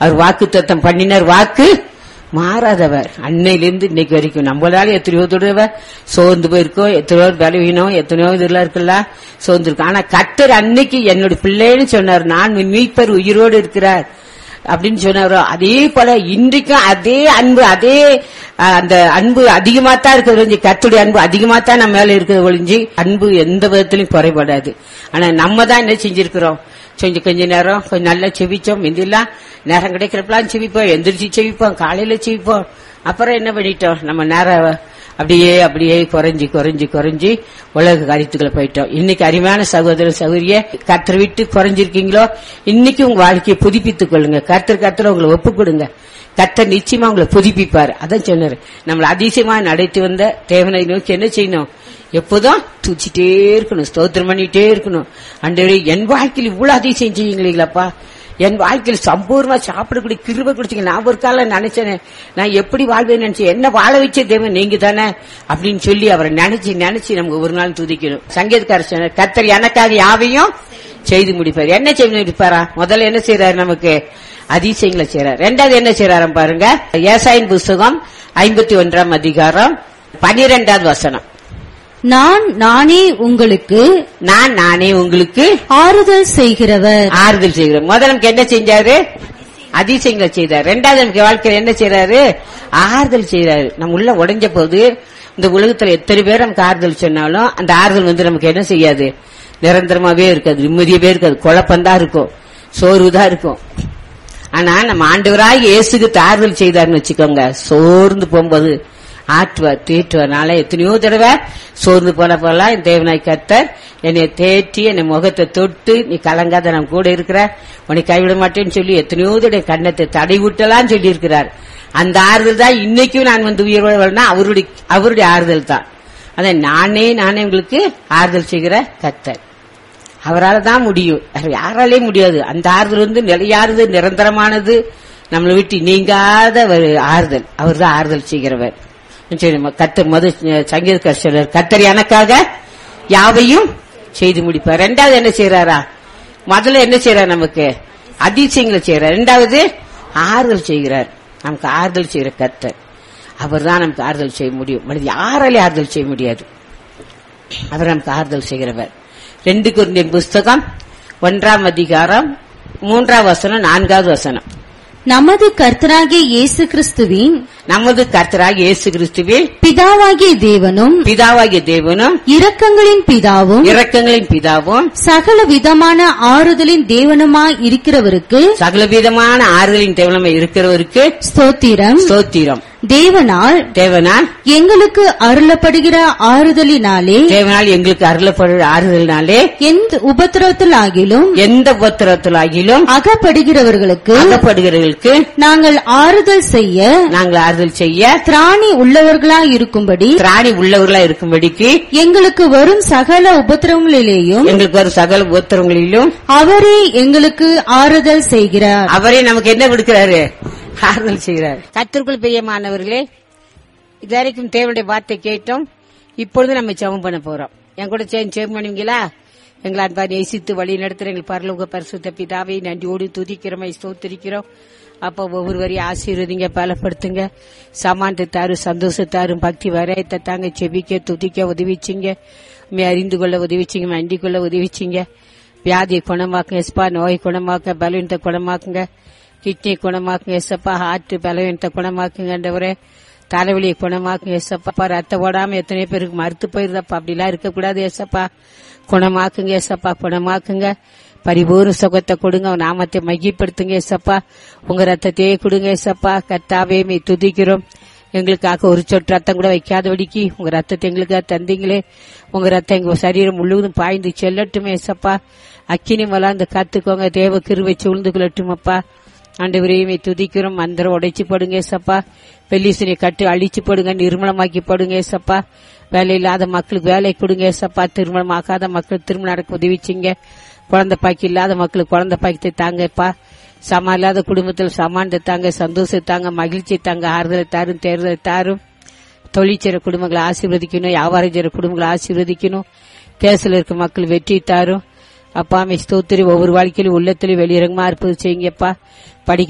அவர் வாக்கு தத்தம் பண்ணினார் வாக்கு மாறாதவர் அன்னையிலிருந்து இன்னைக்கு வரைக்கும் நம்மளால எத்தனையோ தடவை சோர்ந்து போயிருக்கோம் எத்தனையோ பலவீனம் எத்தனையோ இதெல்லாம் இருக்குல்ல சோர்ந்து இருக்கும் ஆனா கத்தர் அன்னைக்கு என்னோட பிள்ளைன்னு சொன்னார் நான் உன் மீட்பர் உயிரோடு இருக்கிறார் அப்படின்னு சொன்னாரோ அதே போல இன்றைக்கும் அதே அன்பு அதே அஹ், அந்த அன்பு அதிகமா தான் இருக்கிறது ஒழிஞ்சு கத்துடைய அன்பு அதிகமா தான் நம்ம மேல இருக்கிறது ஒழிஞ்சு அன்பு எந்த விதத்திலும் குறைபடாது ஆனா நம்ம தான் என்ன செஞ்சிருக்கிறோம் கொஞ்சம் கொஞ்ச நேரம் கொஞ்சம் நல்லா செவிச்சோம் முந்திலாம் நேரம் கிடைக்கிறப்பெல்லாம் செவிப்போம் எந்திரிச்சு செவிப்போம் காலையில செவிப்போம் அப்புறம் என்ன பண்ணிட்டோம் நம்ம நேரம் அப்படியே அப்படியே குறைஞ்சி குறைஞ்சி குறைஞ்சி உலக காரியத்துக்குள்ள போயிட்டோம் இன்னைக்கு அருமையான சகோதர சகோதரிய கத்தர் விட்டு குறைஞ்சிருக்கீங்களோ இன்னைக்கு உங்க வாழ்க்கையை புதுப்பித்துக் கொள்ளுங்க கத்தர் கத்தர் உங்களை ஒப்புக் கொடுங்க கத்தர் நிச்சயமா உங்களை புதுப்பிப்பார் அதான் சொன்னாரு நம்மளை அதிசயமா நடத்தி வந்த தேவனை நோக்கி என்ன செய்யணும் எப்போதும் தூச்சிட்டே இருக்கணும் ஸ்தோத்திரம் பண்ணிட்டே இருக்கணும் அண்டே என் வாழ்க்கையில் இவ்வளவு அதிசயம் செய்யுங்களீங்களப்பா என் வாழ்க்கையில் சம்பூர்ணமா சாப்பிடக்கூடிய கிருபை கொடுத்தீங்க நான் ஒரு காலம் நினைச்சேனே நான் எப்படி வாழ்வேன்னு நினைச்சேன் என்ன வாழ வச்ச தேவன் நீங்க தானே அப்படின்னு சொல்லி அவரை நினைச்சு நினைச்சு நமக்கு ஒரு நாள் துதிக்கணும் சங்கீதக்காரர் சொன்னார் கத்தர் எனக்காக யாவையும் செய்து முடிப்பார் என்ன செய்து முடிப்பாரா முதல்ல என்ன செய்யறாரு நமக்கு அதிசயங்களை செய்யறாரு ரெண்டாவது என்ன செய்யறாரு பாருங்க ஏசாயின் புஸ்தகம் ஐம்பத்தி ஒன்றாம் அதிகாரம் பனிரெண்டாவது வசனம் நான் நானே உங்களுக்கு நான் நானே உங்களுக்கு ஆறுதல் செய்கிறவர் ஆறுதல் செய்கிறேன் முதல்ல நமக்கு என்ன செஞ்சாரு அதிசயங்களை செய்தார் ரெண்டாவது நமக்கு வாழ்க்கையில் என்ன செய்யறாரு ஆறுதல் செய்யறாரு நம்ம உள்ள உடைஞ்ச போது இந்த உலகத்துல எத்தனை பேர் நமக்கு ஆறுதல் சொன்னாலும் அந்த ஆறுதல் வந்து நமக்கு என்ன செய்யாது நிரந்தரமாவே இருக்காது நிம்மதியாவே இருக்காது குழப்பம்தான் இருக்கும் சோர்வுதான் இருக்கும் ஆனா நம்ம ஆண்டவராய் இயேசுக்கு ஆறுதல் செய்தார்னு வச்சுக்கோங்க சோர்ந்து போகும்போது ஆற்றுவார் தேற்றுவார் நாளை எத்தனையோ தடவை சோர்ந்து போன போலாம் என் தேவனாய் கர்த்தர் என்னை தேற்றி என்னை முகத்தை தொட்டு நீ கலங்காத நான் கூட இருக்கிற உன்னை கைவிட மாட்டேன்னு சொல்லி எத்தனையோ தடவை கண்ணத்தை தடை விட்டலாம் சொல்லி இருக்கிறார் அந்த ஆறுதல் தான் இன்னைக்கும் நான் வந்து உயிரோட வரணும் அவருடைய அவருடைய ஆறுதல் தான் அதை நானே நானே உங்களுக்கு ஆறுதல் செய்கிற கர்த்தர் அவரால் தான் முடியும் வேற யாராலே முடியாது அந்த ஆறுதல் வந்து நிலையானது நிரந்தரமானது நம்மளை விட்டு நீங்காத ஒரு ஆறுதல் அவர் தான் ஆறுதல் செய்கிறவர் சரி, நம்ம கத்தர் மது சங்கீத சொல்றார் கத்தர் எனக்காக யாவையும் செய்து முடிப்பார் ரெண்டாவது என்ன செய்யறாரா முதல்ல என்ன செய்யறார் நமக்கு அதிசயங்களை செய்யறார் ரெண்டாவது ஆறுதல் செய்கிறார் நமக்கு ஆறுதல் செய்கிற கத்தர் அவர் தான் நமக்கு ஆறுதல் செய்ய முடியும் மனித யாராலே ஆறுதல் செய்ய முடியாது அவர் நமக்கு ஆறுதல் செய்கிறவர் ரெண்டு குருந்தியன் புஸ்தகம் ஒன்றாம் அதிகாரம் மூன்றாம் வசனம் நான்காவது வசனம் நமது கர்த்தராகிய இயேசு கிறிஸ்துவின் நமது கர்த்தராக இயேசு கிறிஸ்துவில் பிதாவாகிய தேவனும் பிதாவாகிய தேவனும் இரக்கங்களின் பிதாவும் இரக்கங்களின் பிதாவும் சகல விதமான ஆறுதலின் தேவனுமாய் இருக்கிறவருக்கு சகலவிதமான ஆறுதலின் தேவனமை இருக்கிறவருக்கு ஸ்தோத்திரம் ஸ்தோத்திரம் தேவனால் தேவனால் எங்களுக்கு அருளப்படுகிற ஆறுதலினாலே தேவனால் எங்களுக்கு அருளப்படுற ஆறுதலினாலே எந்த உபத்திரவத்திலாகிலும் எந்த உபத்திரத்திலாகிலும் அகப்படுகிறவர்களுக்கு அகப்படுகிறவர்களுக்கு நாங்கள் ஆறுதல் செய்ய நாங்கள் ஆறுதல் செய்ய திராணி உள்ளவர்களாய் இருக்கும்படி திராணி உள்ளவர்களா இருக்கும்படிக்கு எங்களுக்கு வரும் சகல உபத்திரவங்களிலேயும் எங்களுக்கு ஒரு சகல உபத்திரங்களிலும் அவரே எங்களுக்கு ஆறுதல் செய்கிறார் அவரே நமக்கு என்ன கொடுக்கிறாரு ஆறுதல் செய்கிறார் கத்திற்குள் பிரியமானவர்களே இதுவரைக்கும் தேவனுடைய வார்த்தை கேட்டோம் இப்பொழுது நம்ம ஜெபம் பண்ண போறோம் என் கூட சேர்ந்து ஜெபம் பண்ணுவீங்களா எங்களை அன்பா நேசித்து வழி நடத்துற எங்கள் பரலோக பரிசுத்த பிதாவை நன்றியோடு துதிக்கிறோம் ஸ்தோத்திரிக்கிறோம் அப்போ ஒவ்வொருவரையும் ஆசீர்வதிங்க பலப்படுத்துங்க சமானத்தை தாரும் சந்தோஷத்தாரும் பக்தி வரையத்தை தாங்க செபிக்க துதிக்க உதவிச்சிங்க உண்மை அறிந்து கொள்ள உதவிச்சிங்க மண்டி கொள்ள உதவிச்சிங்க வியாதியை குணமாக்குங்க எஸ்பா நோய் குணமாக்க பலவீனத்தை குணமாக்குங்க கிட்னி குணமாக்குங்க எஸ்அப்பா ஹார்ட் பலவீனத்தை குணமாக்குங்க ஆண்டவரே தலைவலியை குணமாக்குங்க எஸ்அப்பா ரத்த ஓடாம எத்தனை பேருக்கு மறுத்து போயிருதப்பா அப்படிலாம் இருக்கக்கூடாது எஸ்அப்பா குணமாக்குங்க எஸ்அப்பா குணமாக்குங்க பரிபூர்ண சுகத்தை கொடுங்க உன் நாமத்தை மையப்படுத்துங்க எஸ்அப்பா உங்க ரத்தத்தையே கொடுங்க எஸ்அப்பா கத்தாவே மே துதிக்கிறோம் எங்களுக்காக ஒரு சொட்டு ரத்தம் கூட வைக்காதபடிக்கு உங்க ரத்தத்தை எங்களுக்காக தந்தீங்களே உங்க ரத்தம் எங்க சரீரம் முழுவதும் பாய்ந்து செல்லட்டுமே எஸ்அப்பா அக்கினி மலாந்து காத்துக்கோங்க தேவ கிருவை சூழ்ந்து கொள்ளட்டுமப்பா ஆண்டவரையுமே துதிக்கிறோம் மந்திரம் உடைச்சு போடுங்க ஏசப்பா பெல்லிசனை கட்டு அழிச்சு போடுங்க நிர்மலமாக்கி போடுங்க ஏசப்பா வேலை இல்லாத மக்களுக்கு வேலை கொடுங்க ஏசப்பா திருமணமாக்காத மக்கள் திருமணம் நடக்க உதவிச்சிங்க குழந்தை பாக்கி இல்லாத மக்களுக்கு குழந்தை பாக்கியத்தை தாங்கப்பா சமா இல்லாத குடும்பத்தில் சமானத்தை தாங்க சந்தோஷத்தை தாங்க மகிழ்ச்சி தாங்க ஆறுதலை தாரும் தேர்தலை தாரும் தொழிற்சர குடும்பங்களை ஆசீர்வதிக்கணும் வியாபாரம் செய்கிற குடும்பங்களை ஆசீர்வதிக்கணும் கேசில் இருக்க மக்கள் வெற்றி தாரும் அப்பா மே ஸ்தோத்திரி ஒவ்வொரு வாழ்க்கையிலும் உள்ளத்திலும் வெளியிறங்கமா இருப்பது செய்யுங்கப்பா படிக்க